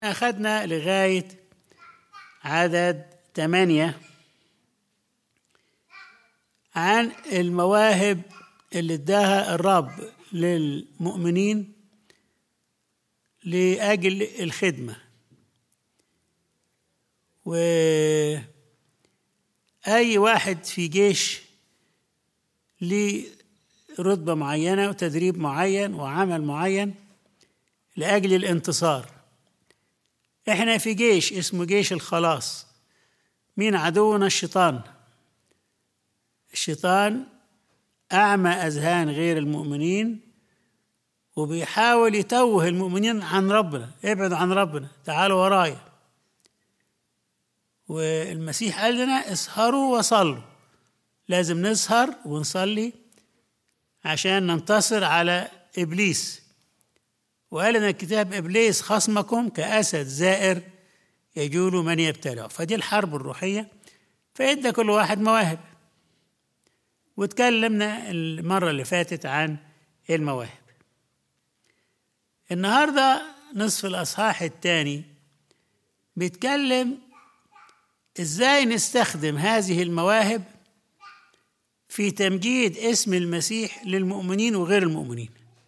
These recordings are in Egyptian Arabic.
أخذنا لغاية عدد ثمانية عن المواهب اللي اداها الرب للمؤمنين لأجل الخدمة وأي واحد في جيش ليه رتبة معينة وتدريب معين وعمل معين لأجل الانتصار احنا في جيش اسمه جيش الخلاص مين عدونا الشيطان الشيطان أعمى أذهان غير المؤمنين وبيحاول يتوه المؤمنين عن ربنا ابعدوا عن ربنا تعالوا ورايا والمسيح قال لنا اسهروا وصلوا لازم نسهر ونصلي عشان ننتصر على إبليس وقال لنا الكتاب إبليس خصمكم كأسد زائر يجول من يبتلعه فدي الحرب الروحية فإدى كل واحد مواهب وتكلمنا المرة اللي فاتت عن المواهب النهاردة نصف الأصحاح الثاني بيتكلم إزاي نستخدم هذه المواهب في تمجيد اسم المسيح للمؤمنين وغير المؤمنين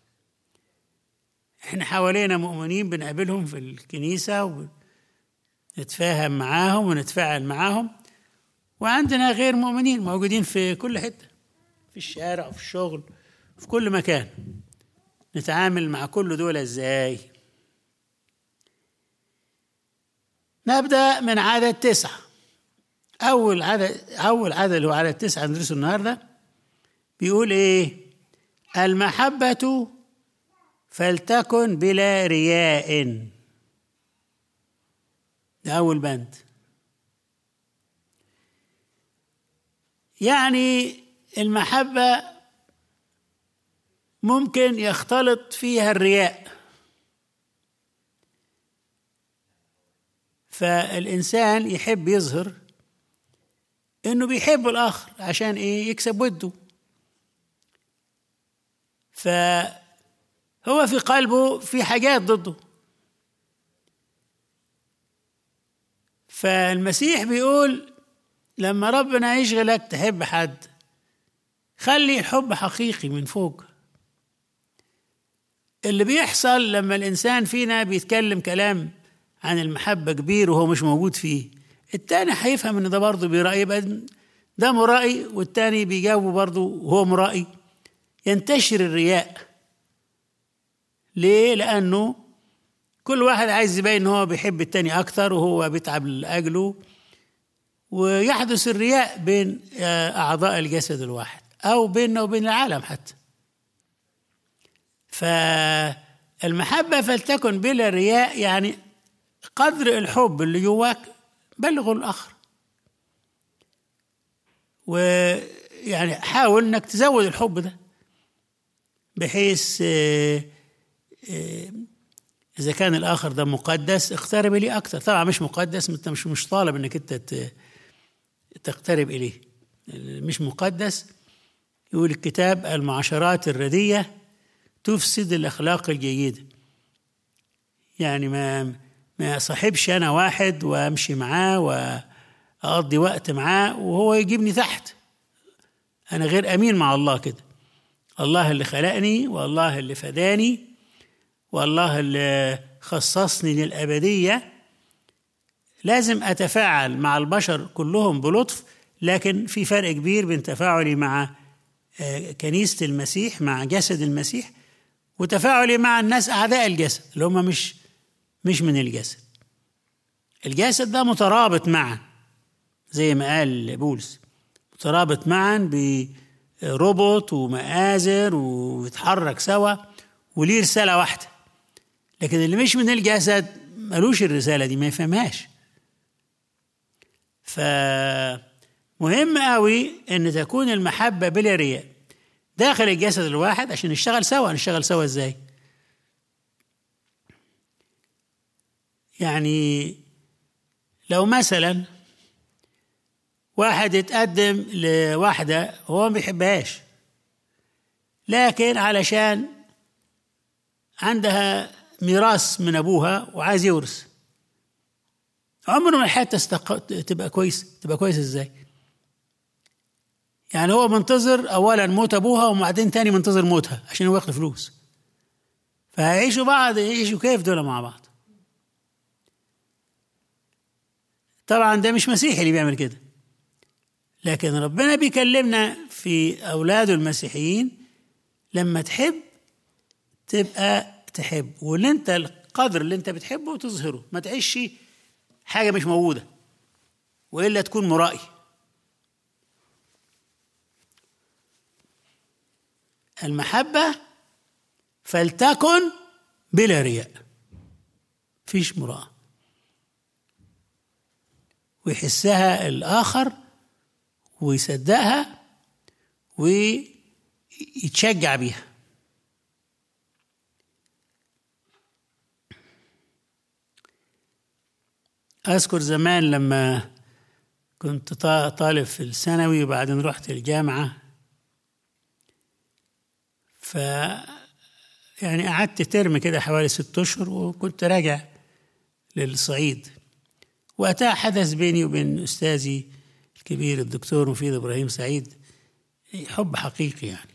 احنا حوالينا مؤمنين بنقابلهم في الكنيسة ونتفاهم معاهم ونتفاعل معاهم وعندنا غير مؤمنين موجودين في كل حتة في الشارع وفي الشغل في كل مكان نتعامل مع كل دول ازاي نبدأ من عدد تسعة أول عدد أول عدد اللي هو عدد تسعة ندرسه النهاردة بيقول إيه؟ المحبة فلتكن بلا رياء ده أول بند يعني المحبة ممكن يختلط فيها الرياء فالإنسان يحب يظهر إنه بيحب الآخر عشان إيه يكسب وده فهو في قلبه في حاجات ضده فالمسيح بيقول لما ربنا يشغلك تحب حد خلي الحب حقيقي من فوق اللي بيحصل لما الإنسان فينا بيتكلم كلام عن المحبة كبير وهو مش موجود فيه التاني هيفهم ان ده برضه بيرأي يبقى ده مرائي والتاني بيجاوبه برضه وهو مرائي ينتشر الرياء ليه؟ لأنه كل واحد عايز يبين ان هو بيحب التاني أكتر وهو بيتعب لأجله ويحدث الرياء بين أعضاء الجسد الواحد أو بيننا وبين العالم حتى فالمحبة فلتكن بلا رياء يعني قدر الحب اللي جواك بلغه الآخر ويعني حاول انك تزود الحب ده بحيث اذا كان الاخر ده مقدس اقترب اليه اكثر طبعا مش مقدس انت مش مش طالب انك انت تقترب اليه مش مقدس يقول الكتاب المعاشرات الرديه تفسد الاخلاق الجيده يعني ما ما صاحبش انا واحد وامشي معاه واقضي وقت معاه وهو يجيبني تحت انا غير امين مع الله كده الله اللي خلقني والله اللي فداني والله اللي خصصني للابديه لازم اتفاعل مع البشر كلهم بلطف لكن في فرق كبير بين تفاعلي مع كنيسه المسيح مع جسد المسيح وتفاعلي مع الناس اعداء الجسد اللي هم مش مش من الجسد الجسد ده مترابط معا زي ما قال بولس مترابط معا بربط ومآزر ويتحرك سوا وليه رسالة واحدة لكن اللي مش من الجسد ملوش الرسالة دي ما يفهمهاش فمهم قوي ان تكون المحبة بلا رياء داخل الجسد الواحد عشان نشتغل سوا نشتغل سوا ازاي يعني لو مثلا واحد يتقدم لواحدة هو ما بيحبهاش لكن علشان عندها ميراث من أبوها وعايز يورث عمره ما الحياه تستق... تبقى كويس تبقى كويس ازاي يعني هو منتظر اولا موت ابوها وبعدين تاني منتظر موتها عشان هو ياخد فلوس فهيعيشوا بعض يعيشوا كيف دول مع بعض طبعا ده مش مسيحي اللي بيعمل كده لكن ربنا بيكلمنا في اولاده المسيحيين لما تحب تبقى تحب واللي انت القدر اللي انت بتحبه تظهره ما تعيش حاجه مش موجوده والا تكون مرائي المحبه فلتكن بلا رياء فيش مراءة ويحسها الآخر ويصدقها ويتشجع بيها أذكر زمان لما كنت طالب في الثانوي وبعدين رحت الجامعة ف يعني قعدت ترم كده حوالي ست أشهر وكنت راجع للصعيد وقتها حدث بيني وبين أستاذي الكبير الدكتور مفيد إبراهيم سعيد حب حقيقي يعني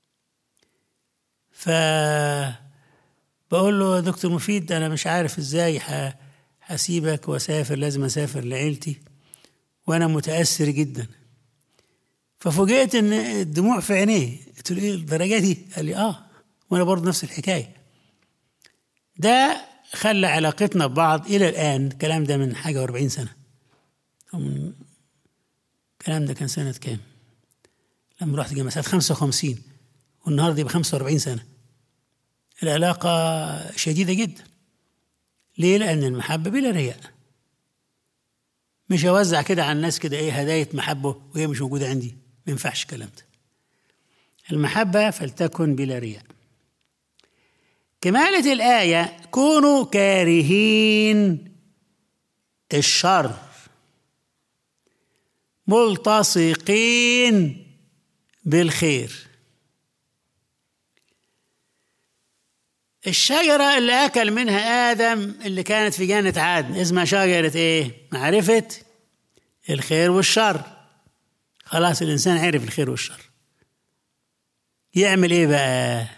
ف بقول له يا دكتور مفيد أنا مش عارف إزاي هسيبك وأسافر لازم أسافر لعيلتي وأنا متأثر جدا ففوجئت إن الدموع في عينيه قلت له إيه الدرجة دي؟ قال لي آه وانا برضه نفس الحكايه ده خلى علاقتنا ببعض الى الان الكلام ده من حاجه و40 سنه الكلام ده كان سنه كام لما رحت جامعه سنه 55 والنهارده يبقى 45 سنه العلاقه شديده جدا ليه لان المحبه بلا رياء مش اوزع كده على الناس كده ايه هدايا محبه وهي مش موجوده عندي ما ينفعش الكلام ده المحبه فلتكن بلا رياء كمالة الآية كونوا كارهين الشر ملتصقين بالخير الشجرة اللي أكل منها آدم اللي كانت في جنة عدن اسمها شجرة إيه؟ معرفة الخير والشر خلاص الإنسان عرف الخير والشر يعمل إيه بقى؟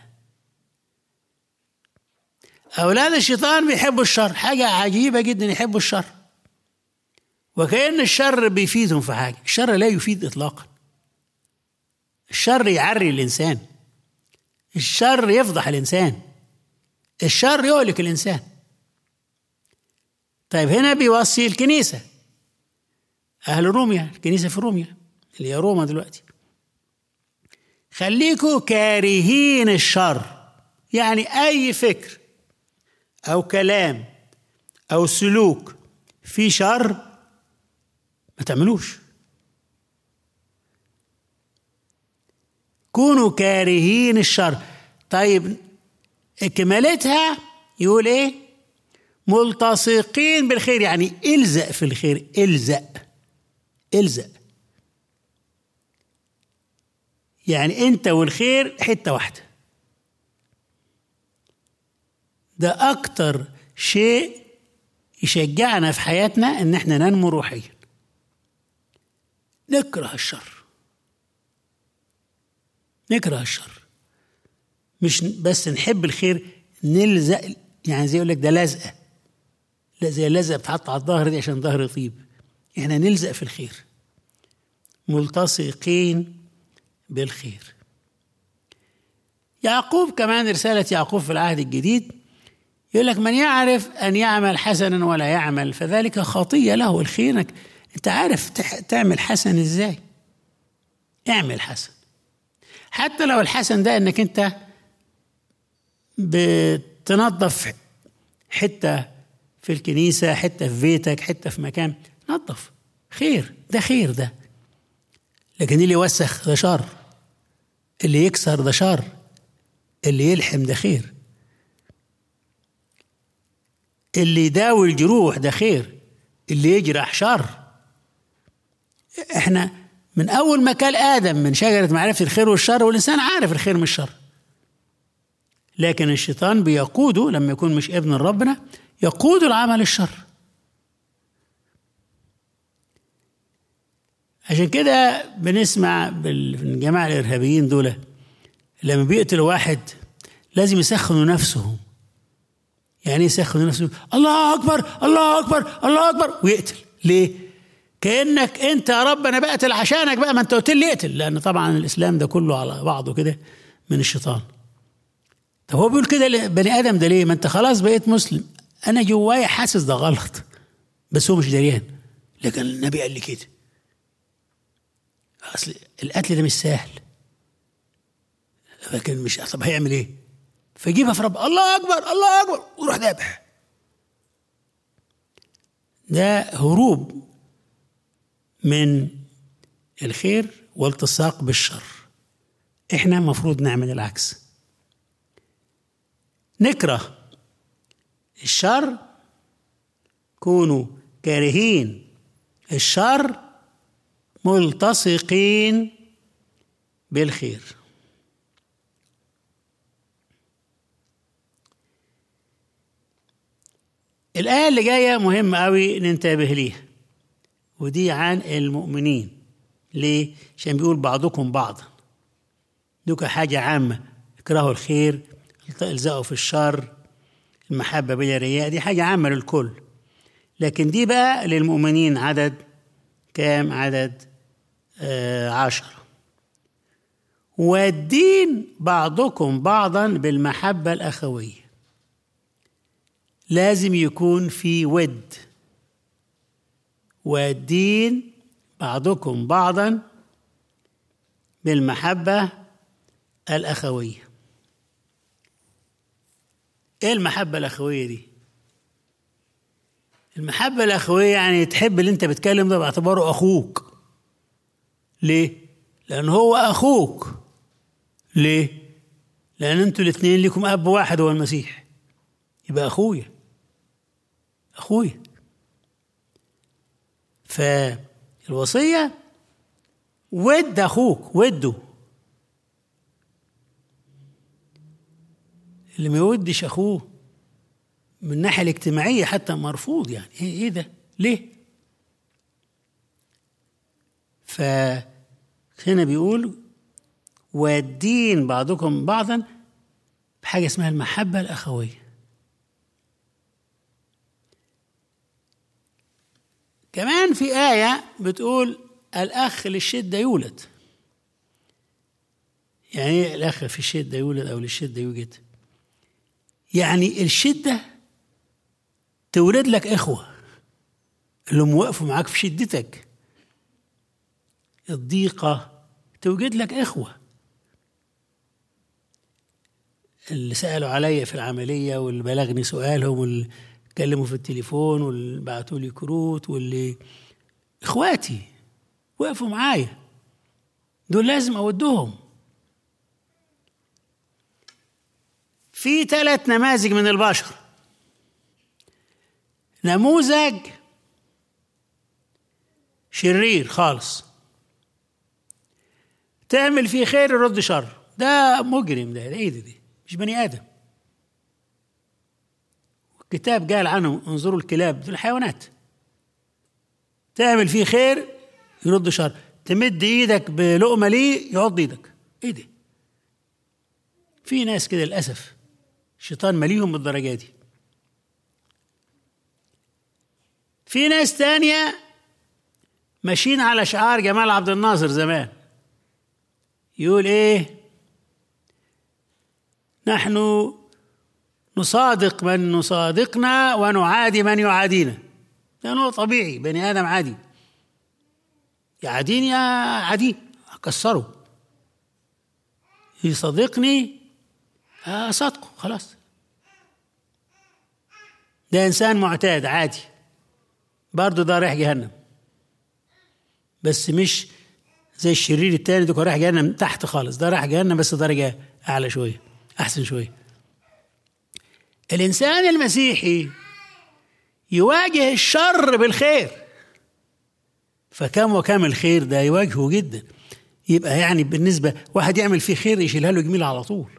أولاد الشيطان بيحبوا الشر حاجة عجيبة جدا يحبوا الشر وكأن الشر بيفيدهم في حاجة الشر لا يفيد إطلاقا الشر يعري الإنسان الشر يفضح الإنسان الشر يهلك الإنسان طيب هنا بيوصي الكنيسة أهل روميا الكنيسة في روميا اللي هي روما دلوقتي خليكوا كارهين الشر يعني أي فكر أو كلام أو سلوك في شر ما تعملوش كونوا كارهين الشر طيب كمالتها يقول ايه ملتصقين بالخير يعني الزق في الخير الزق الزق يعني انت والخير حته واحده ده اكتر شيء يشجعنا في حياتنا ان احنا ننمو روحيا نكره الشر نكره الشر مش بس نحب الخير نلزق يعني زي يقول لك ده لزقه لا زي اللزقه بتحط على الظهر دي عشان الظهر يطيب احنا نلزق في الخير ملتصقين بالخير يعقوب كمان رسالة يعقوب في العهد الجديد يقول لك من يعرف أن يعمل حسنا ولا يعمل فذلك خطية له الخير أنت عارف تعمل حسن إزاي اعمل حسن حتى لو الحسن ده أنك أنت بتنظف حتة في الكنيسة حتة في بيتك حتة في مكان نظف خير ده خير ده لكن اللي يوسخ ده شر اللي يكسر ده شر اللي يلحم ده خير اللي يداوي الجروح ده خير اللي يجرح شر احنا من اول ما كان ادم من شجره معرفه الخير والشر والانسان عارف الخير من الشر لكن الشيطان بيقوده لما يكون مش ابن ربنا يقود العمل الشر عشان كده بنسمع بالجماعة الإرهابيين دول لما بيقتلوا واحد لازم يسخنوا نفسهم يعني يسخنوا نفسهم الله أكبر الله أكبر الله أكبر ويقتل ليه؟ كأنك أنت يا رب أنا بقتل عشانك بقى ما أنت قلت لي اقتل لأن طبعا الإسلام ده كله على بعضه كده من الشيطان طب هو بيقول كده بني آدم ده ليه؟ ما أنت خلاص بقيت مسلم أنا جوايا حاسس ده غلط بس هو مش دريان لكن النبي قال لي كده اصل القتل ده مش سهل لكن مش طب هيعمل ايه؟ فيجيبها في رب الله اكبر الله اكبر ويروح ذابح ده هروب من الخير والتصاق بالشر احنا المفروض نعمل العكس نكره الشر كونوا كارهين الشر ملتصقين بالخير الآية اللي جاية مهمة أوي ننتبه ليها ودي عن المؤمنين ليه؟ عشان بيقول بعضكم بعضا دوك حاجة عامة اكرهوا الخير الزقوا في الشر المحبة بلا رياء دي حاجة عامة للكل لكن دي بقى للمؤمنين عدد كام عدد آه عشرة والدين بعضكم بعضا بالمحبة الأخوية لازم يكون في ود والدين بعضكم بعضا بالمحبة الأخوية إيه المحبة الأخوية دي؟ المحبة الأخوية يعني تحب اللي أنت بتكلم ده باعتباره أخوك ليه؟ لأن هو أخوك ليه؟ لأن أنتوا الاثنين لكم أب واحد هو المسيح يبقى أخويا أخويا فالوصية ود أخوك وده اللي ما يودش أخوه من الناحية الاجتماعية حتى مرفوض يعني إيه, إيه ده؟ ليه؟ فهنا بيقول والدين بعضكم بعضا بحاجة اسمها المحبة الأخوية كمان في آية بتقول الأخ للشدة يولد يعني ايه الأخ في الشدة يولد أو للشدة يوجد يعني الشدة تولد لك إخوة اللي هم وقفوا معاك في شدتك الضيقة توجد لك إخوة اللي سألوا عليا في العملية واللي بلغني سؤالهم واللي كلموا في التليفون واللي بعتوا لي كروت واللي إخواتي وقفوا معايا دول لازم أودهم في ثلاث نماذج من البشر نموذج شرير خالص تعمل فيه خير يرد شر ده مجرم ده, ده ايه ده, ده مش بني ادم الكتاب قال عنه انظروا الكلاب دول الحيوانات تعمل فيه خير يرد شر تمد ايدك بلقمه ليه يعض ايدك ايه ده في ناس كده للاسف الشيطان مليهم بالدرجه دي في ناس تانية ماشيين على شعار جمال عبد الناصر زمان يقول ايه نحن نصادق من نصادقنا ونعادي من يعادينا لأنه طبيعي بني آدم عادي يعاديني يا عادي أكسره يصدقني أصدقه خلاص ده إنسان معتاد عادي برضه ده رايح جهنم بس مش زي الشرير التاني ده رايح جهنم تحت خالص ده رايح جهنم بس درجة أعلى شوية أحسن شوية الإنسان المسيحي يواجه الشر بالخير فكم وكم الخير ده يواجهه جدا يبقى يعني بالنسبة واحد يعمل فيه خير يشيلها له جميل على طول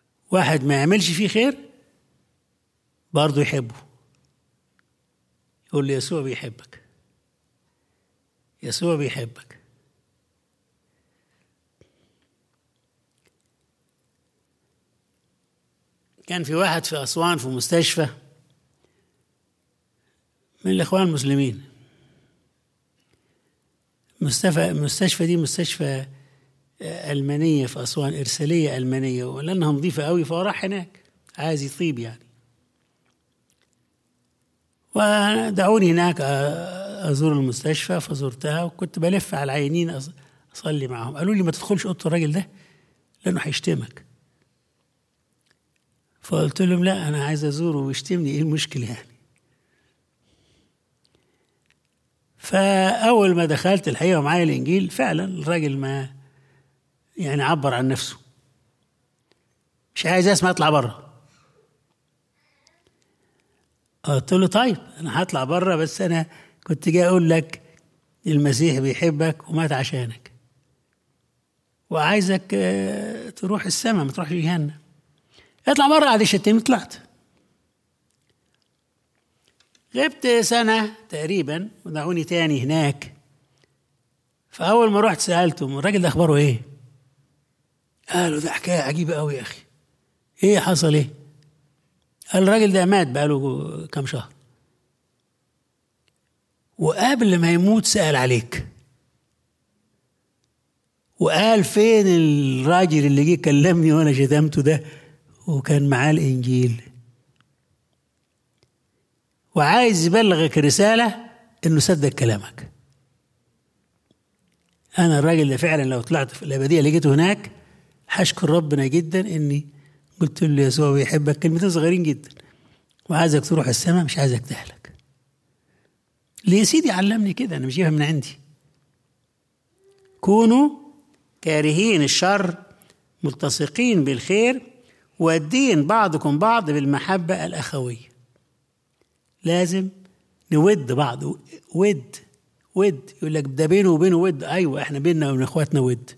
واحد ما يعملش فيه خير برضه يحبه يقول له يسوع بيحبك يسوع بيحبك كان في واحد في أسوان في مستشفى من الإخوان المسلمين مستشفى المستشفى دي مستشفى ألمانية في أسوان إرسالية ألمانية ولأنها نظيفة قوي فراح هناك عايز يطيب يعني ودعوني هناك أزور المستشفى فزرتها وكنت بلف على العيانين أصلي معهم قالوا لي ما تدخلش أوضة الراجل ده لأنه هيشتمك فقلت لهم لا أنا عايز أزوره ويشتمني إيه المشكلة يعني فأول ما دخلت الحقيقة معايا الإنجيل فعلا الراجل ما يعني عبر عن نفسه مش عايز اسمع اطلع بره قلت له طيب انا هطلع بره بس انا كنت جاي اقول لك المسيح بيحبك ومات عشانك وعايزك تروح السماء ما تروحش جهنم اطلع بره قعد يشتمني طلعت غبت سنة تقريبا ودعوني تاني هناك فأول ما رحت سألتهم الراجل ده أخباره إيه؟ قالوا ده حكاية عجيبة أوي يا أخي إيه حصل إيه؟ قال الراجل ده مات بقاله كام شهر وقبل ما يموت سأل عليك وقال فين الراجل اللي جه كلمني وانا شتمته ده وكان معاه الانجيل وعايز يبلغك رساله انه صدق كلامك انا الراجل ده فعلا لو طلعت في الابديه لقيته هناك هشكر ربنا جدا اني قلت له يسوع بيحبك كلمتين صغيرين جدا وعايزك تروح السماء مش عايزك تهلك ليه سيدي علمني كده انا مش جايبها من عندي كونوا كارهين الشر ملتصقين بالخير والدين بعضكم بعض بالمحبة الأخوية لازم نود بعض ود ود يقول لك ده بينه وبينه ود أيوة احنا بيننا وبين اخواتنا ود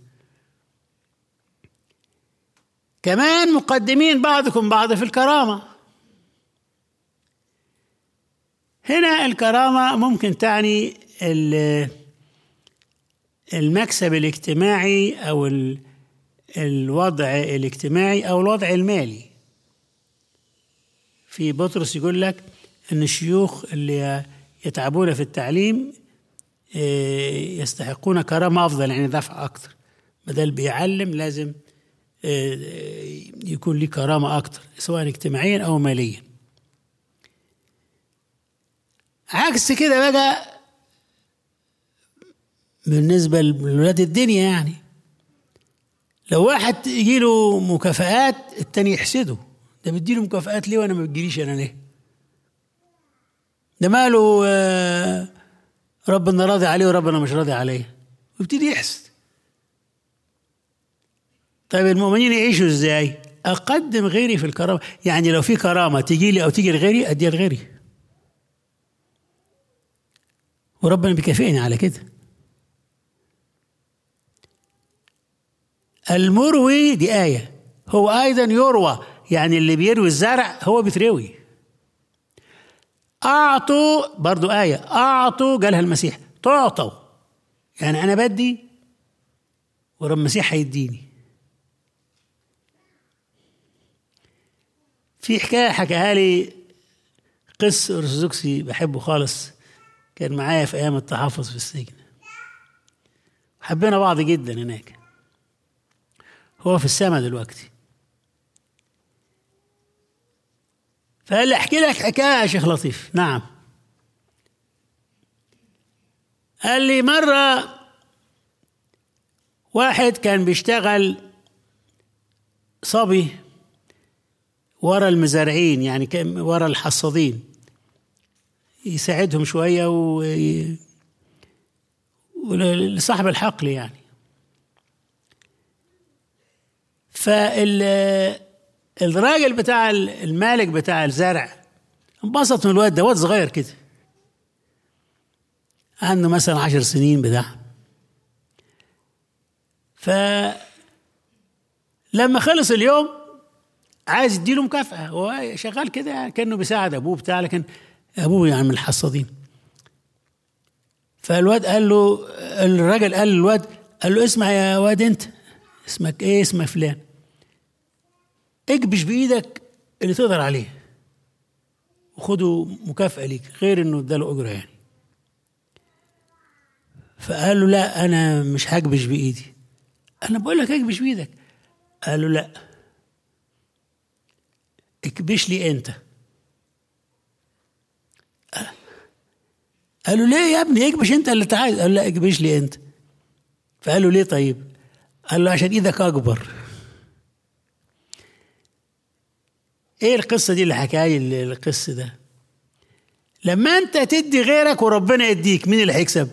كمان مقدمين بعضكم بعض في الكرامة هنا الكرامة ممكن تعني المكسب الاجتماعي أو الوضع الاجتماعي أو الوضع المالي في بطرس يقول لك أن الشيوخ اللي يتعبون في التعليم يستحقون كرامة أفضل يعني دفع أكتر بدل بيعلم لازم يكون ليه كرامة أكتر سواء اجتماعيا أو ماليا عكس كده بقى بالنسبة لولاد الدنيا يعني لو واحد يجي له مكافآت التاني يحسده ده بيديله مكافآت ليه وانا ما بتجيليش انا ليه ده ماله آه ربنا راضي عليه وربنا مش راضي عليه ويبتدي يحسد طيب المؤمنين يعيشوا ازاي اقدم غيري في الكرامه يعني لو في كرامه تيجي لي او تيجي لغيري اديها لغيري وربنا بيكافئني على كده المروي دي آية هو أيضا يروى يعني اللي بيروي الزرع هو بيتروي أعطوا برضو آية أعطوا قالها المسيح تعطوا يعني أنا بدي ورب المسيح هيديني في حكاية حكاها لي قس أرثوذكسي بحبه خالص كان معايا في أيام التحفظ في السجن حبينا بعض جدا هناك هو في السماء دلوقتي فقال لي احكي لك حكايه يا شيخ لطيف نعم قال لي مره واحد كان بيشتغل صبي ورا المزارعين يعني ورا الحصادين يساعدهم شويه و ولصاحب الحقل يعني فالراجل بتاع المالك بتاع الزرع انبسط من الواد ده واد صغير كده عنده مثلا عشر سنين بتاع ف لما خلص اليوم عايز يديله مكافأة هو شغال كده كأنه بيساعد أبوه بتاع لكن أبوه يعني من الحصادين فالواد قال له الراجل قال للواد قال له اسمع يا واد انت اسمك ايه اسمك فلان اكبش بايدك اللي تقدر عليه وخده مكافأة ليك غير انه اداله اجرة يعني فقال له لا انا مش هكبش بايدي انا بقول لك اكبش بايدك قال له لا اكبش لي انت قال له ليه يا ابني اكبش انت اللي انت عايز قال له لا اكبش لي انت فقال له ليه طيب قال له عشان ايدك اكبر ايه القصه دي اللي حكاها لي القصه ده لما انت تدي غيرك وربنا يديك مين اللي هيكسب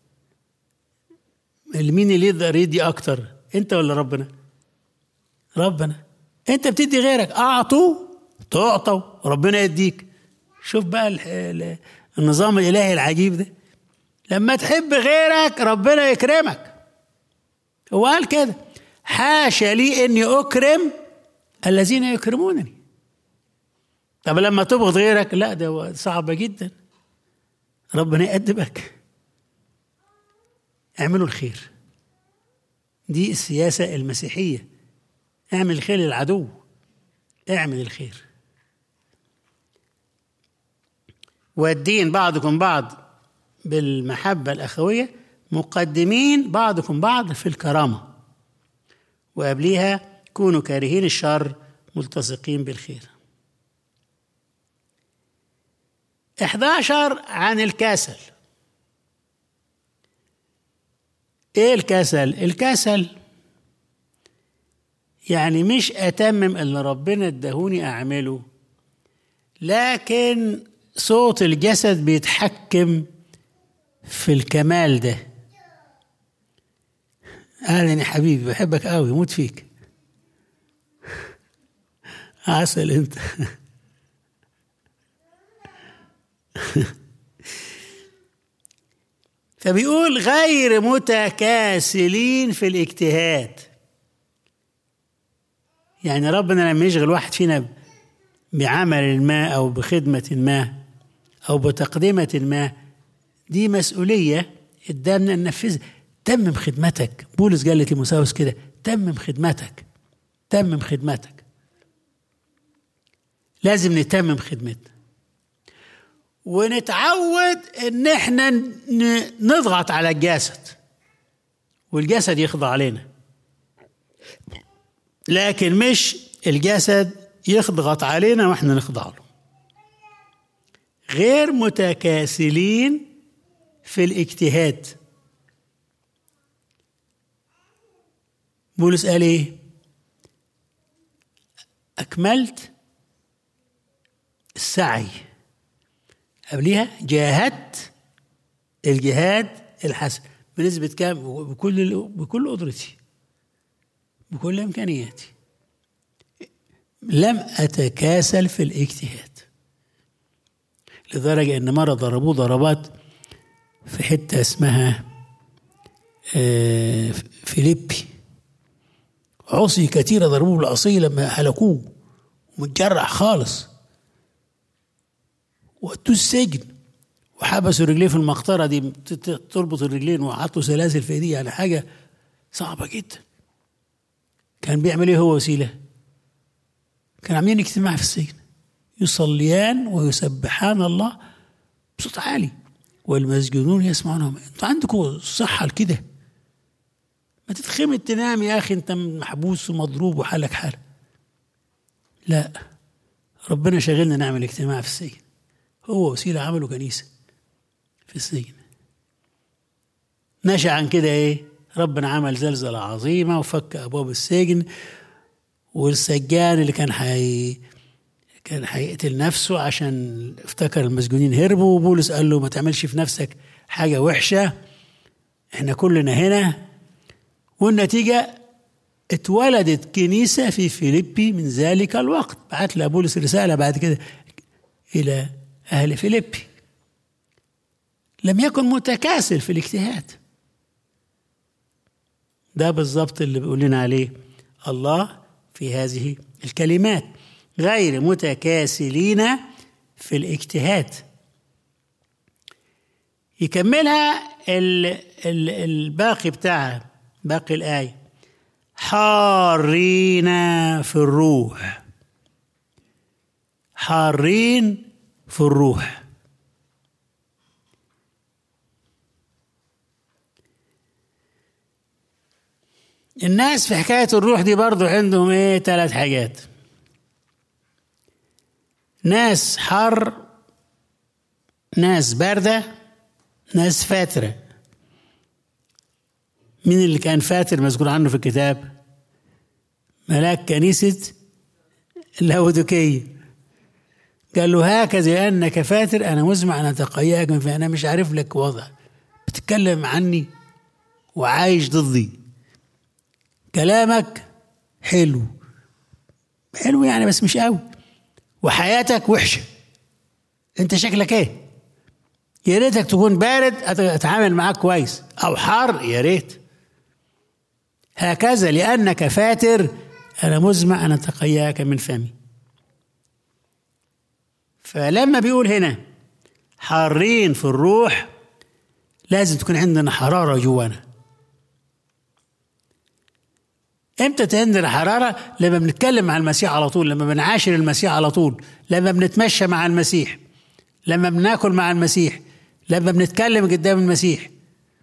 مين اللي يقدر يدي اكتر انت ولا ربنا ربنا انت بتدي غيرك اعطوا تعطوا ربنا يديك شوف بقى النظام الالهي العجيب ده لما تحب غيرك ربنا يكرمك هو قال كده حاشا لي اني اكرم الذين يكرمونني طب لما تبغض غيرك لا ده صعبة جدا ربنا يأدبك اعملوا الخير دي السياسة المسيحية اعمل الخير للعدو اعمل الخير والدين بعضكم بعض بالمحبة الأخوية مقدمين بعضكم بعض في الكرامة وقبليها كونوا كارهين الشر ملتصقين بالخير 11 عن الكسل ايه الكسل الكسل يعني مش اتمم اللي ربنا ادهوني اعمله لكن صوت الجسد بيتحكم في الكمال ده اهلا يا حبيبي بحبك قوي موت فيك عسل انت فبيقول غير متكاسلين في الاجتهاد يعني ربنا لما يشغل واحد فينا بعمل ما او بخدمه ما او بتقدمه ما دي مسؤوليه قدامنا ننفذها تمم خدمتك بولس قال لتيموساوس كده تمم خدمتك تمم خدمتك لازم نتمم خدمتنا ونتعود ان احنا نضغط على الجسد والجسد يخضع علينا لكن مش الجسد يضغط علينا واحنا نخضع له غير متكاسلين في الاجتهاد بولس قال ايه اكملت السعي قبليها جاهدت الجهاد الحسن بنسبة كام بكل بكل قدرتي بكل إمكانياتي لم أتكاسل في الاجتهاد لدرجة إن مرة ضربوه ضربات في حتة اسمها فيليبي عصي كثيرة ضربوه بالعصي لما هلكوه ومتجرح خالص ودوه السجن وحبسوا رجليه في المقطره دي تربط الرجلين وحطوا سلاسل في ايديه يعني حاجه صعبه جدا كان بيعمل ايه هو وسيله كان عاملين اجتماع في السجن يصليان ويسبحان الله بصوت عالي والمسجونون يسمعونهم انتوا عندكم صحه لكده ما تتخمد تنام يا اخي انت محبوس ومضروب وحالك حاله لا ربنا شغلنا نعمل اجتماع في السجن هو وسيلة عملوا كنيسة في السجن نشأ عن كده ايه ربنا عمل زلزلة عظيمة وفك أبواب السجن والسجان اللي كان حي كان هيقتل نفسه عشان افتكر المسجونين هربوا وبولس قال له ما تعملش في نفسك حاجة وحشة احنا كلنا هنا والنتيجة اتولدت كنيسة في فيليبي من ذلك الوقت بعت لها بولس رسالة بعد كده إلى أهل فيليبي لم يكن متكاسل في الاجتهاد ده بالظبط اللي بيقول لنا عليه الله في هذه الكلمات غير متكاسلين في الاجتهاد يكملها ال ال الباقي بتاعها باقي الآية حارين في الروح حارين في الروح الناس في حكاية الروح دي برضو عندهم ايه ثلاث حاجات ناس حر ناس باردة ناس فاترة مين اللي كان فاتر مذكور عنه في الكتاب ملاك كنيسة اللاودوكية قال له هكذا لأنك فاتر أنا مزمع أن أتقياك فأنا مش عارف لك وضع بتتكلم عني وعايش ضدي كلامك حلو حلو يعني بس مش قوي وحياتك وحشة انت شكلك ايه يا ريتك تكون بارد اتعامل معاك كويس او حار يا ريت هكذا لانك فاتر انا مزمع ان اتقياك من فمي فلما بيقول هنا حارين في الروح لازم تكون عندنا حراره جوانا امتى تنزل الحراره لما بنتكلم مع المسيح على طول لما بنعاشر المسيح على طول لما بنتمشى مع المسيح لما بناكل مع المسيح لما بنتكلم قدام المسيح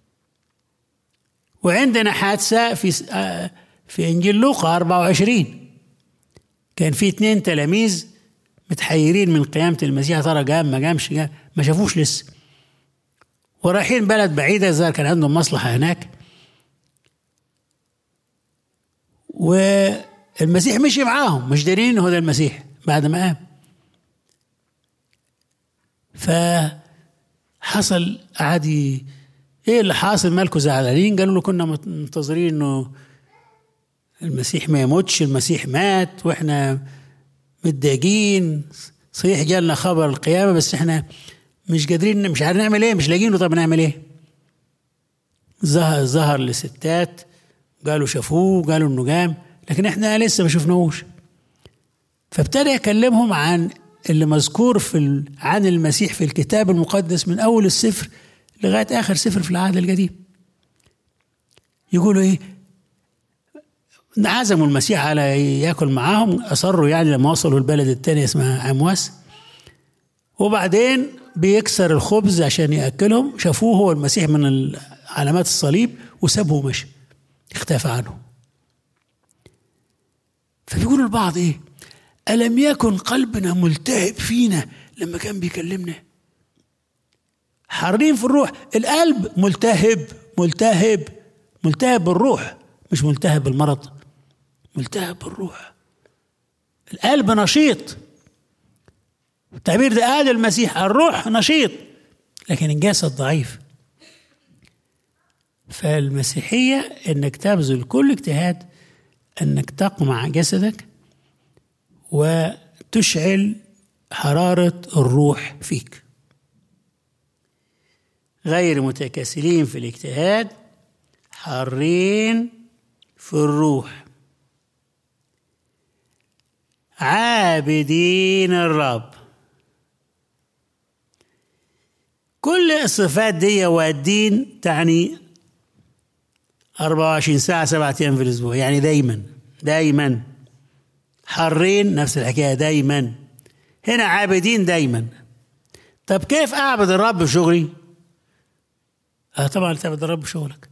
وعندنا حادثة في في إنجيل لوقا 24 كان في اتنين تلاميذ متحيرين من قيامة المسيح ترى قام ما قامش قام ما شافوش لسه ورايحين بلد بعيدة الظاهر كان عندهم مصلحة هناك والمسيح مشي معاهم مش دارين هو ده المسيح بعد ما قام فحصل عادي ايه اللي حاصل مالكم زعلانين قالوا له كنا منتظرين انه المسيح ما يموتش المسيح مات واحنا متضايقين صحيح جالنا خبر القيامه بس احنا مش قادرين مش عارفين نعمل ايه مش لاقيينه طب نعمل ايه ظهر ظهر لستات قالوا شافوه قالوا انه قام لكن احنا لسه ما شفناهوش فابتدى يكلمهم عن اللي مذكور في عن المسيح في الكتاب المقدس من اول السفر لغايه اخر سفر في العهد القديم يقولوا ايه عزموا المسيح على ياكل معاهم اصروا يعني لما وصلوا البلد الثاني اسمها عمواس وبعدين بيكسر الخبز عشان ياكلهم شافوه هو المسيح من علامات الصليب وسابه ومشي اختفى عنه فبيقولوا البعض ايه ألم يكن قلبنا ملتهب فينا لما كان بيكلمنا حارين في الروح القلب ملتهب ملتهب ملتهب بالروح مش ملتهب بالمرض ملتهب بالروح القلب نشيط التعبير ده قال المسيح الروح نشيط لكن الجسد ضعيف فالمسيحية انك تبذل كل اجتهاد انك تقمع جسدك وتشعل حرارة الروح فيك غير متكاسلين في الاجتهاد حارين في الروح عابدين الرب كل الصفات دي والدين تعني 24 ساعة سبعة أيام في الأسبوع يعني دايما دايما حارين نفس الحكاية دايما هنا عابدين دايما طب كيف أعبد الرب بشغلي؟ آه طبعا تعبد الرب بشغلك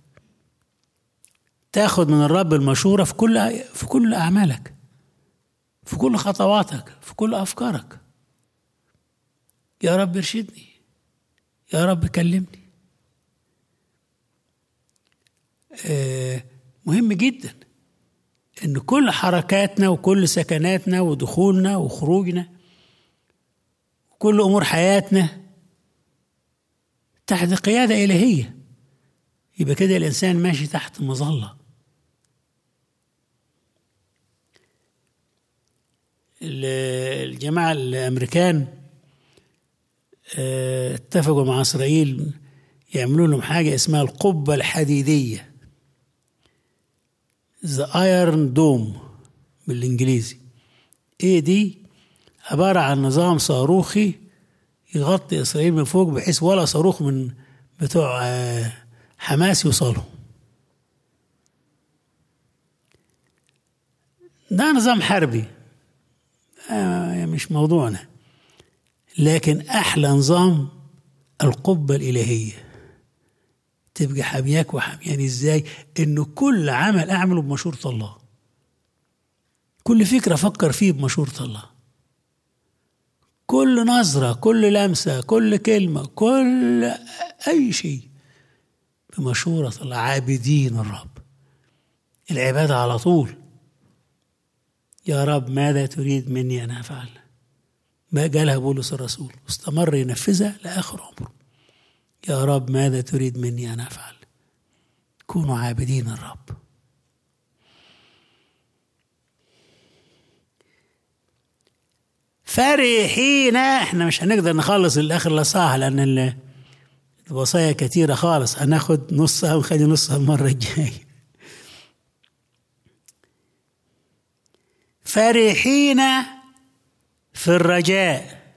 تاخد من الرب المشورة في كل في كل أعمالك في كل خطواتك في كل أفكارك يا رب ارشدني يا رب كلمني آه مهم جدا ان كل حركاتنا وكل سكناتنا ودخولنا وخروجنا وكل امور حياتنا تحت قياده الهيه يبقى كده الانسان ماشي تحت مظله الجماعه الامريكان اتفقوا مع اسرائيل يعملوا لهم حاجه اسمها القبه الحديديه ذا ايرون دوم بالانجليزي ايه دي عباره عن نظام صاروخي يغطي اسرائيل من فوق بحيث ولا صاروخ من بتوع آه، حماس يوصلوا ده نظام حربي آه، مش موضوعنا لكن احلى نظام القبه الالهيه تبقى حامياك وحامياني ازاي انه كل عمل اعمله بمشوره الله كل فكره افكر فيه بمشوره الله كل نظره كل لمسه كل كلمه كل اي شيء بمشوره الله عابدين الرب العباده على طول يا رب ماذا تريد مني ان افعل ما قالها بولس الرسول واستمر ينفذها لاخر عمره يا رب ماذا تريد مني ان افعل كونوا عابدين الرب فرحين احنا مش هنقدر نخلص الاخر الاصحاح لان ال- الوصايا كتيرة خالص هناخد نصها ونخلي نصها المرة الجاية فرحين في الرجاء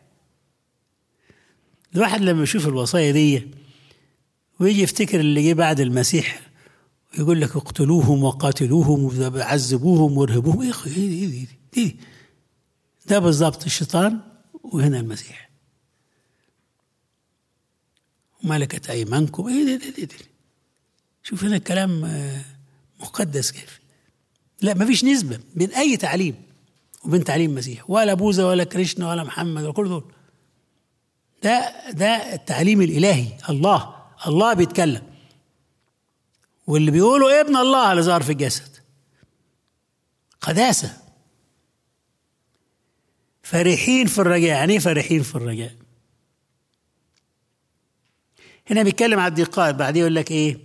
الواحد لما يشوف الوصايا دي ويجي يفتكر اللي جه بعد المسيح ويقول لك اقتلوهم وقاتلوهم وعذبوهم وارهبوهم ايه ايه دي, دي, دي, دي ده بالظبط الشيطان وهنا المسيح وملكة أيمانكم ايه ده, ده, ده, ده. شوف هنا الكلام آه، مقدس كيف لا ما فيش نسبة بين أي تعليم وبين تعليم المسيح ولا بوذا ولا كريشنا ولا محمد ولا كل دول ده ده التعليم الإلهي الله الله بيتكلم واللي بيقولوا ابن الله اللي ظهر في الجسد قداسة فرحين في الرجاء يعني ايه فرحين في الرجاء هنا بيتكلم على الضيقات بعدين يقول لك ايه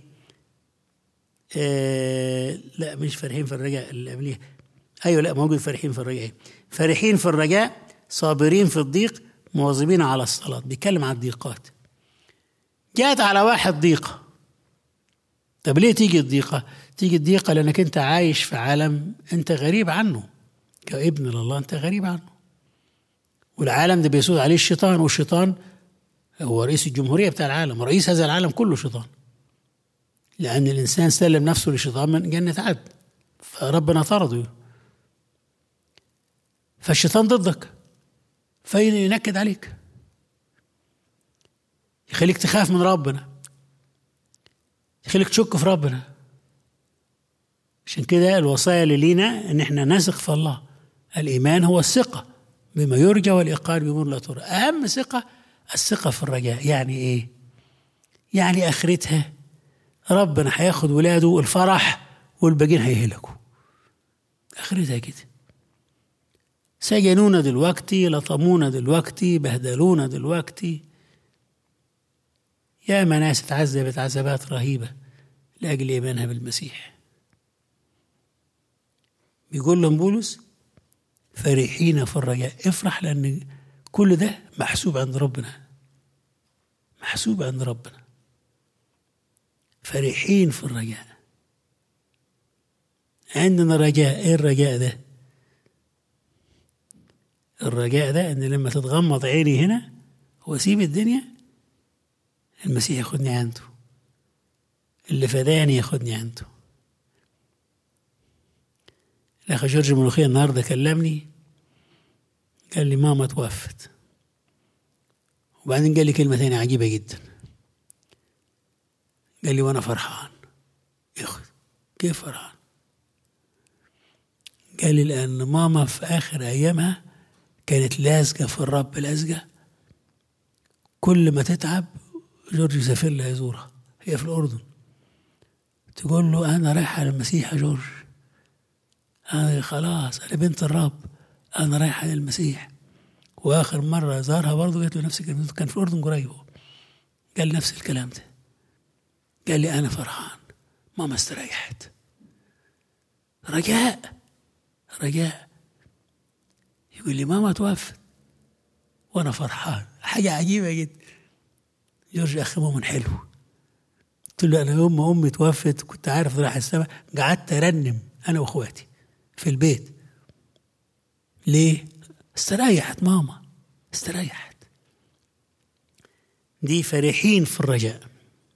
آه لا مش فرحين في الرجاء اللي قبليه ايوه لا موجود فرحين في الرجاء فرحين في الرجاء صابرين في الضيق مواظبين على الصلاة بيتكلم على الضيقات جاءت على واحد ضيقة طب ليه تيجي الضيقة تيجي الضيقة لأنك أنت عايش في عالم أنت غريب عنه كابن لله أنت غريب عنه والعالم ده بيسود عليه الشيطان والشيطان هو رئيس الجمهورية بتاع العالم ورئيس هذا العالم كله شيطان لأن الإنسان سلم نفسه للشيطان من جنة عدن فربنا طرده فالشيطان ضدك فينكد عليك يخليك تخاف من ربنا يخليك تشك في ربنا عشان كده الوصايا اللي لينا ان احنا نثق في الله الايمان هو الثقه بما يرجى والايقان بامور لا ترى اهم ثقه الثقه في الرجاء يعني ايه يعني اخرتها ربنا هياخد ولاده الفرح والباقيين هيهلكوا اخرتها كده سجنونا دلوقتي لطمونا دلوقتي بهدلونا دلوقتي يا ناس اتعذبت عذابات رهيبة لأجل إيمانها بالمسيح بيقول لهم بولس فرحين في الرجاء افرح لأن كل ده محسوب عند ربنا محسوب عند ربنا فرحين في الرجاء عندنا رجاء ايه الرجاء ده الرجاء ده ان لما تتغمض عيني هنا واسيب الدنيا المسيح ياخدني عنده اللي فداني ياخدني عنده الاخ جورج ملوخية النهارده كلمني قال لي ماما توفت وبعدين قال لي كلمة تانية عجيبة جدا قال لي وانا فرحان ياخد كيف فرحان قال لي لان ماما في اخر ايامها كانت لازقة في الرب لازقة كل ما تتعب جورج يسافر لها يزورها هي في الأردن تقول له أنا رايحة للمسيح يا جورج أنا خلاص أنا بنت الرب أنا رايحة للمسيح وآخر مرة زارها برضه قالت له نفس الكلام كان في الأردن قريب قال نفس الكلام ده قال لي أنا فرحان ماما استريحت رجاء رجاء يقول لي ماما توفت وانا فرحان حاجه عجيبه جدا جورج اخي مؤمن حلو قلت له انا يوم ما امي توفت كنت عارف راح السماء قعدت ارنم انا واخواتي في البيت ليه استريحت ماما استريحت دي فرحين في الرجاء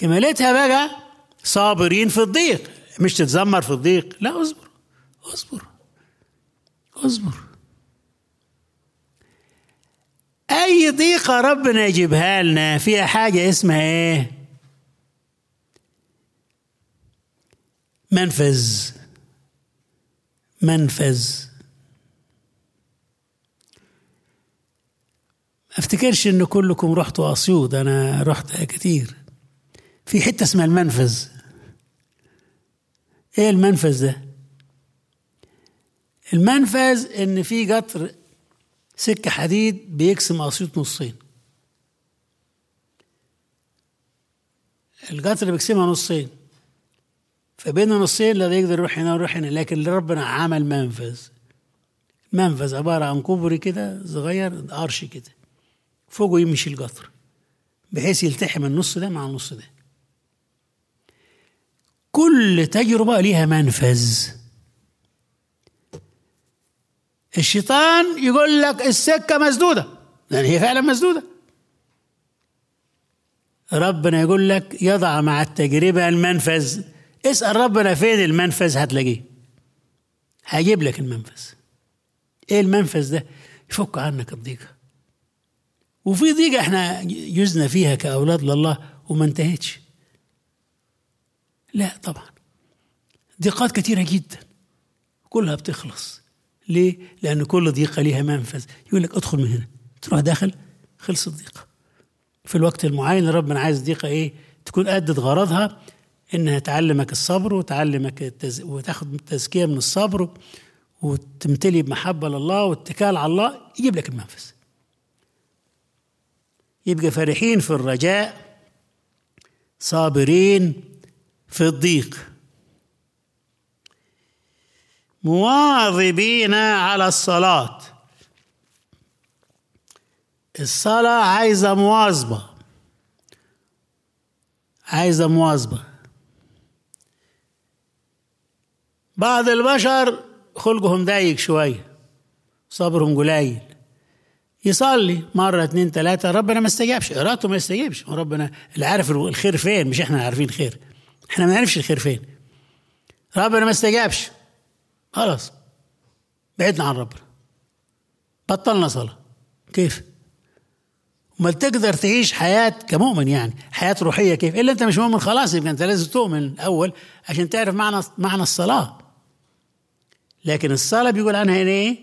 كمالتها بقى صابرين في الضيق مش تتذمر في الضيق لا اصبر اصبر اصبر اي ضيقة ربنا يجيبها لنا فيها حاجة اسمها ايه منفذ منفذ افتكرش ان كلكم رحتوا اسيوط انا رحت كتير في حته اسمها المنفذ ايه المنفذ ده المنفذ ان في قطر سكه حديد بيقسم اسيوط نصين القطر اللي بيقسمها نصين فبين النصين لا يقدر يروح هنا ويروح هنا لكن ربنا عمل منفذ منفذ عباره عن كوبري كده صغير قرش كده فوقه يمشي القطر بحيث يلتحم النص ده مع النص ده كل تجربة ليها منفذ الشيطان يقول لك السكة مسدودة لأن هي فعلا مسدودة ربنا يقول لك يضع مع التجربة المنفذ اسأل ربنا فين المنفذ هتلاقيه هيجيب لك المنفذ ايه المنفذ ده يفك عنك الضيقه وفي ضيقة احنا يزنا فيها كأولاد لله وما انتهتش لا طبعا ضيقات كثيرة جدا كلها بتخلص ليه؟ لأن كل ضيقة ليها منفذ يقول لك ادخل من هنا تروح داخل خلص الضيقة في الوقت المعين ربنا عايز ضيقة ايه؟ تكون أدت غرضها إنها تعلمك الصبر وتعلمك التز... وتاخد تزكية من الصبر وتمتلي بمحبة لله واتكال على الله يجيب لك المنفذ يبقى فرحين في الرجاء صابرين في الضيق مواظبين على الصلاة الصلاة عايزة مواظبة عايزة مواظبة بعض البشر خلقهم ضيق شوية صبرهم قليل يصلي مرة اتنين تلاتة ربنا ما استجابش إرادته ما يستجيبش ربنا اللي عارف الخير فين مش احنا عارفين الخير احنا ما نعرفش الخير فين ربنا ما استجابش خلاص بعدنا عن ربنا بطلنا صلاة كيف؟ امال تقدر تعيش حياة كمؤمن يعني حياة روحية كيف؟ إلا أنت مش مؤمن خلاص يبقى أنت لازم تؤمن الأول عشان تعرف معنى معنى الصلاة لكن الصلاة بيقول عنها إيه؟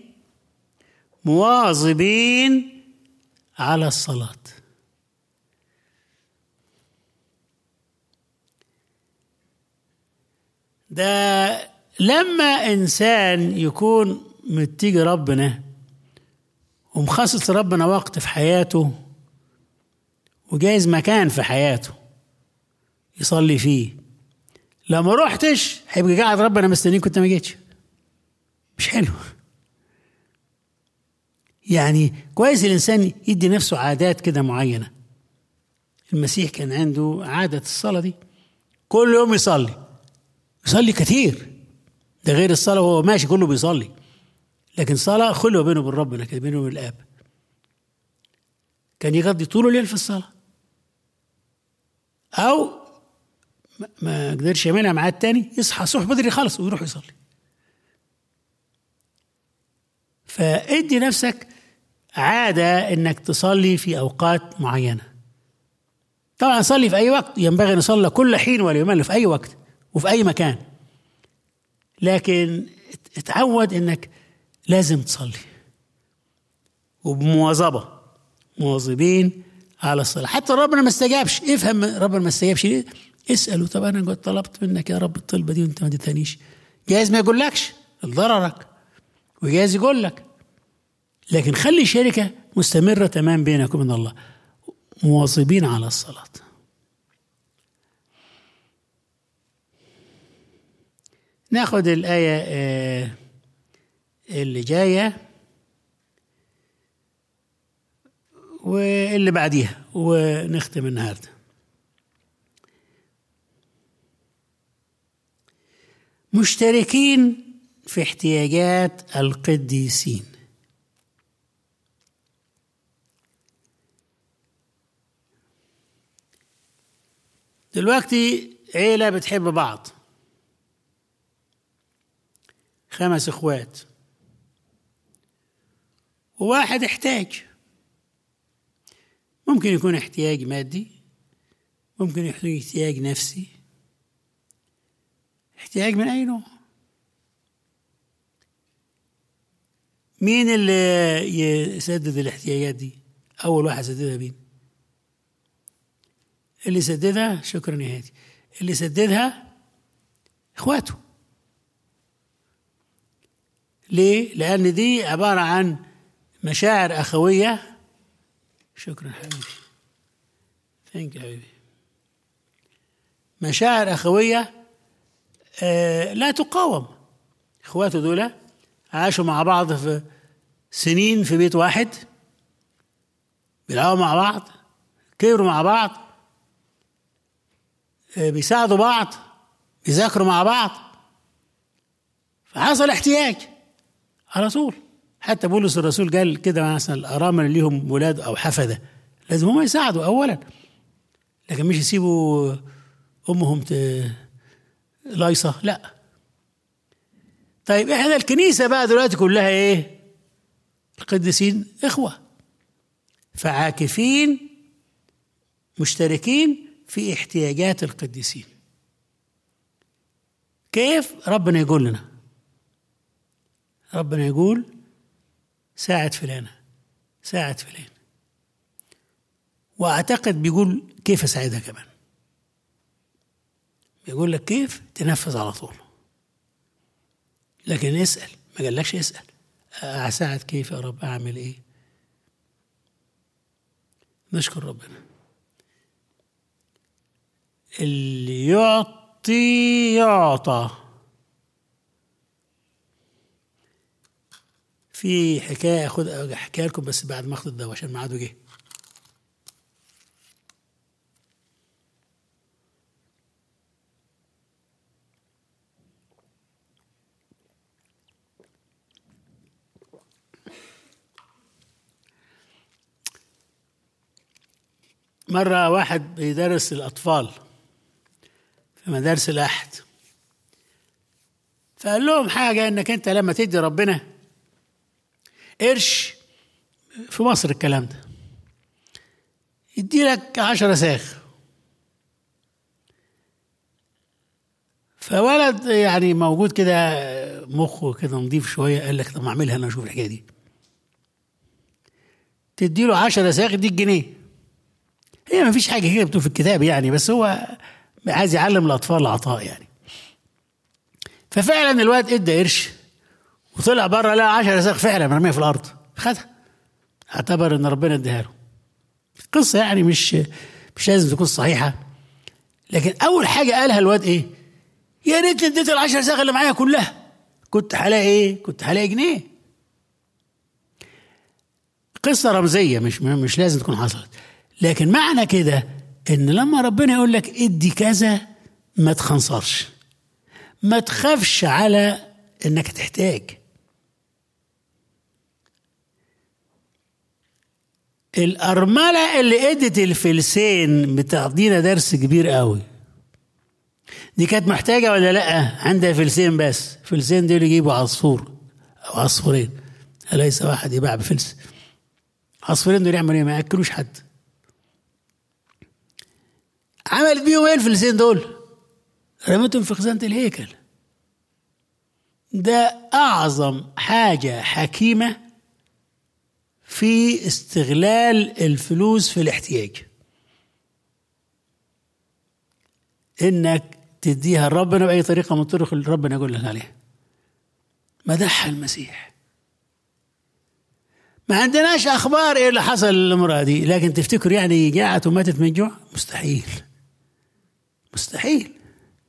مواظبين على الصلاة ده لما إنسان يكون متجي ربنا ومخصص ربنا وقت في حياته وجايز مكان في حياته يصلي فيه لما رحتش هيبقى قاعد ربنا مستنيك كنت ما جيتش مش حلو يعني كويس الانسان يدي نفسه عادات كده معينه المسيح كان عنده عاده الصلاه دي كل يوم يصلي يصلي كتير ده غير الصلاه وهو ماشي كله بيصلي لكن صلاه خلوه بينه وبين ربنا كده بينه وبين الاب كان يقضي طول الليل في الصلاه او ما قدرش يعملها معاه التاني يصحى الصبح بدري خالص ويروح يصلي فادي نفسك عادة انك تصلي في اوقات معينة طبعا صلي في اي وقت ينبغي ان نصلي كل حين ولا يمل في اي وقت وفي اي مكان لكن اتعود انك لازم تصلي وبمواظبة مواظبين على الصلاة حتى ربنا ما استجابش افهم ربنا ما استجابش ليه اسأله طب انا قلت طلبت منك يا رب الطلبة دي وانت ما اديتهانيش جايز ما يقولكش لضررك وجايز يقول لك لكن خلي شركة مستمرة تمام بينك وبين الله مواظبين على الصلاة ناخد الآية اللي جاية واللي بعديها ونختم النهارده مشتركين في احتياجات القديسين دلوقتي عيلة بتحب بعض خمس اخوات وواحد احتاج ممكن يكون احتياج مادي ممكن يكون احتياج نفسي احتياج من اي نوع مين اللي يسدد الاحتياجات دي اول واحد سددها مين اللي سددها شكرا يا هادي اللي سددها اخواته ليه لان دي عباره عن مشاعر اخويه شكرا حبيبي ثانك يو حبيبي مشاعر اخويه آه لا تقاوم اخواته دول عاشوا مع بعض في سنين في بيت واحد بيلعبوا مع بعض كبروا مع بعض آه بيساعدوا بعض بيذاكروا مع بعض فحصل احتياج على طول حتى بولس الرسول قال كده مثلا الارامل اللي ليهم ولاد او حفده لازم هم يساعدوا اولا لكن مش يسيبوا امهم ت... لايصه لا طيب احنا الكنيسه بقى دلوقتي كلها ايه القديسين اخوه فعاكفين مشتركين في احتياجات القديسين كيف ربنا يقول لنا ربنا يقول ساعد فلانة ساعد فلان واعتقد بيقول كيف اساعدها كمان بيقول لك كيف تنفذ على طول لكن اسال ما قالكش اسال اساعد كيف يا رب اعمل ايه نشكر ربنا اللي يعطي يعطى في حكايه اخد احكيها لكم بس بعد ما اخد الدواء عشان ميعاده جه مرة واحد بيدرس الأطفال في مدارس الأحد فقال لهم حاجة إنك أنت لما تدي ربنا قرش في مصر الكلام ده يدي لك عشرة ساخ فولد يعني موجود كده مخه كده نضيف شوية قال لك طب ما اعملها انا اشوف الحكاية دي تدي له 10 ساخ يديك جنيه هي ما فيش حاجة كده بتقول في الكتاب يعني بس هو عايز يعلم الأطفال العطاء يعني ففعلا الواد ادى قرش وطلع بره لقى 10 ساق فعلا مرميه في الارض خدها اعتبر ان ربنا اداها له القصه يعني مش مش لازم تكون صحيحه لكن اول حاجه قالها الواد ايه يا ريت اديت ال 10 ساق اللي معايا كلها كنت هلاقي ايه كنت هلاقي جنيه قصه رمزيه مش مش لازم تكون حصلت لكن معنى كده ان لما ربنا يقول لك ادي كذا ما تخنصرش ما تخافش على انك تحتاج الأرملة اللي ادت الفلسين بتعطينا درس كبير قوي دي كانت محتاجة ولا لأ عندها فلسين بس فلسين دول يجيبوا عصفور أو عصفورين أليس واحد يباع بفلس عصفورين دول يعملوا ايه ما ياكلوش حد عملت بيهم ايه الفلسين دول رمتهم في خزانة الهيكل ده أعظم حاجة حكيمة في استغلال الفلوس في الاحتياج انك تديها لربنا باي طريقه من الطرق اللي ربنا يقول لك عليها مدحها المسيح ما عندناش اخبار ايه اللي حصل للامراه دي لكن تفتكر يعني جاعت وماتت من جوع مستحيل مستحيل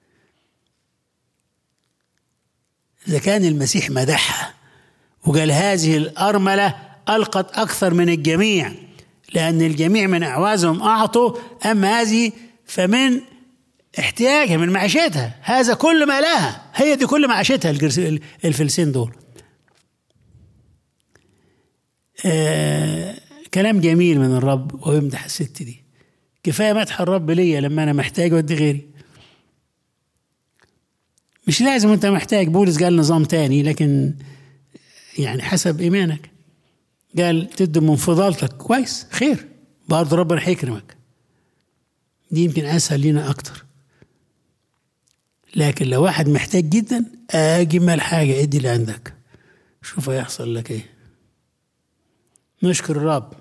اذا كان المسيح مدحها وقال هذه الارمله ألقت أكثر من الجميع لأن الجميع من أعوازهم أعطوا أما هذه فمن احتياجها من معيشتها هذا كل ما لها هي دي كل معيشتها الفلسين دول آه كلام جميل من الرب ويمدح الست دي كفايه مدح الرب ليا لما انا محتاج ودي غيري مش لازم انت محتاج بولس قال نظام تاني لكن يعني حسب ايمانك قال تدي من فضالتك كويس خير برضه ربنا هيكرمك دي يمكن اسهل لينا اكتر لكن لو واحد محتاج جدا اجمل حاجه ادي اللي عندك شوف هيحصل لك ايه نشكر الرب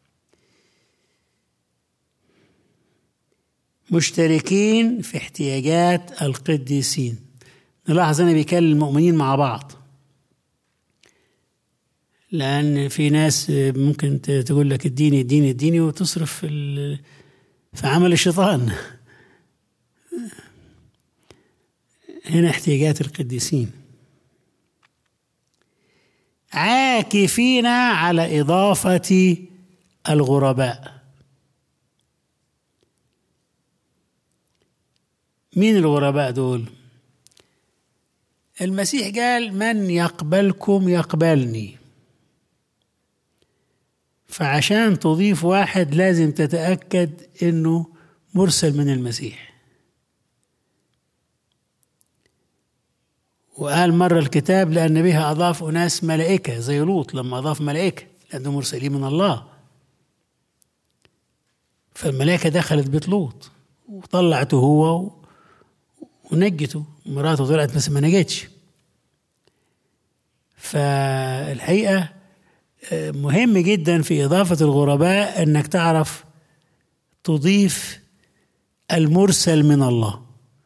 مشتركين في احتياجات القديسين نلاحظ هنا بيكلم المؤمنين مع بعض لأن في ناس ممكن تقول لك اديني اديني اديني وتصرف في في عمل الشيطان هنا احتياجات القديسين عاكفين على إضافة الغرباء مين الغرباء دول المسيح قال من يقبلكم يقبلني فعشان تضيف واحد لازم تتأكد انه مرسل من المسيح وقال مرة الكتاب لأن بها أضاف أناس ملائكة زي لوط لما أضاف ملائكة لأنه مرسلين من الله فالملائكة دخلت بيت لوط وطلعته هو ونجته مراته طلعت بس ما نجتش فالحقيقة مهم جدا في إضافة الغرباء أنك تعرف تضيف المرسل من الله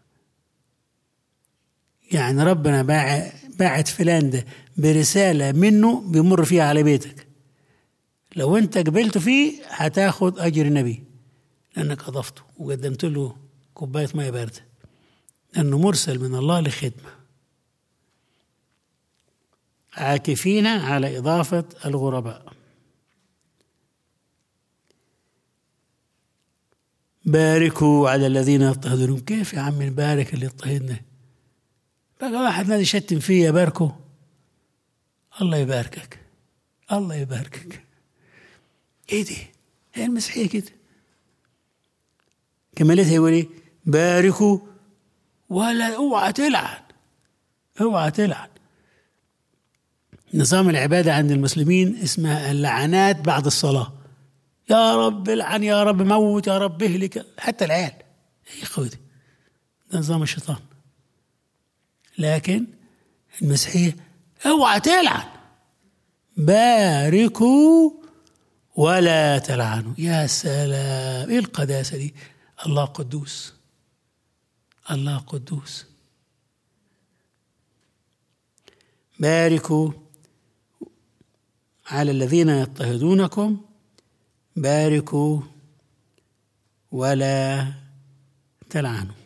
يعني ربنا باعت فلان ده برسالة منه بيمر فيها على بيتك لو انت قبلت فيه هتاخد أجر النبي لأنك أضفته وقدمت له كوباية مية باردة لأنه مرسل من الله لخدمة عاكفين على إضافة الغرباء باركوا على الذين يضطهدون كيف يا عم نبارك اللي يضطهدنا بقى واحد نادي يشتم فيا باركه الله يباركك الله يباركك ايه دي هي المسيحيه كده كمالتها يقول ايه باركوا ولا اوعى تلعن اوعى تلعن نظام العبادة عند المسلمين اسمها اللعنات بعد الصلاة يا رب العن يا رب موت يا رب اهلك حتى العيال يا اخوتي ده نظام الشيطان لكن المسيحية اوعى تلعن باركوا ولا تلعنوا يا سلام ايه القداسة دي الله قدوس الله قدوس باركوا على الذين يضطهدونكم باركوا ولا تلعنوا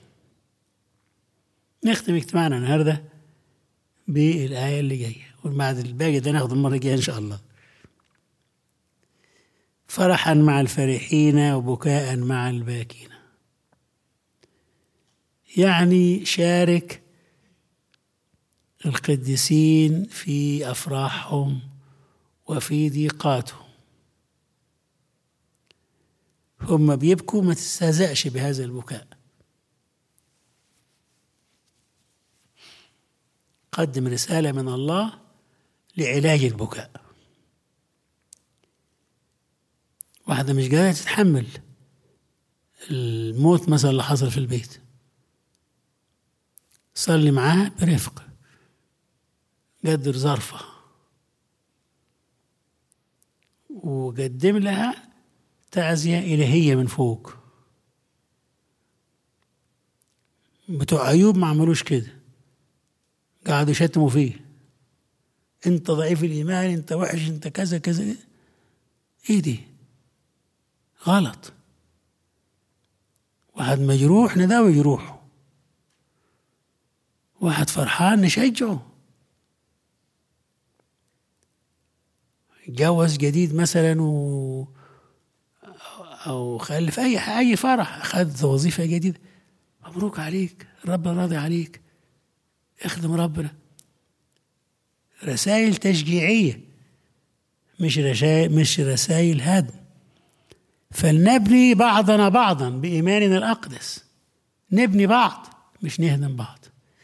نختم اجتماعنا النهارده بالآية اللي جاية وبعد الباقي ده ناخد المرة الجاية إن شاء الله فرحا مع الفرحين وبكاء مع الباكين يعني شارك القديسين في أفراحهم وفي ضيقاتهم هم بيبكوا ما تستهزأش بهذا البكاء قدم رسالة من الله لعلاج البكاء واحدة مش قادرة تتحمل الموت مثلا اللي حصل في البيت صلي معاها برفق قدر ظرفها وقدم لها تعزية إلهية من فوق بتوع أيوب ما عملوش كده قعدوا يشتموا فيه انت ضعيف الإيمان انت وحش انت كذا كذا ايه دي غلط واحد مجروح نداوي جروحه واحد فرحان نشجعه اتجوز جديد مثلا و او خلف اي اي فرح اخذ وظيفه جديده مبروك عليك ربنا راضي عليك اخدم ربنا رسائل تشجيعيه مش رسائل مش رسائل هدم فلنبني بعضنا بعضا بإيماننا الأقدس نبني بعض مش نهدم بعض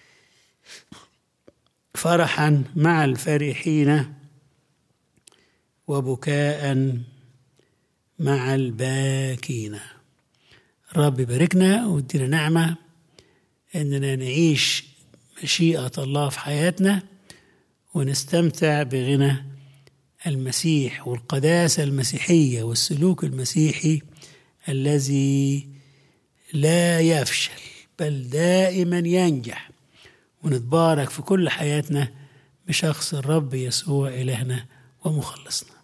فرحا مع الفرحين وبكاء مع الباكين رب يباركنا ويدينا نعمة إننا نعيش مشيئة الله في حياتنا ونستمتع بغنى المسيح والقداسة المسيحية والسلوك المسيحي الذي لا يفشل بل دائما ينجح ونتبارك في كل حياتنا بشخص الرب يسوع إلهنا ومخلصنا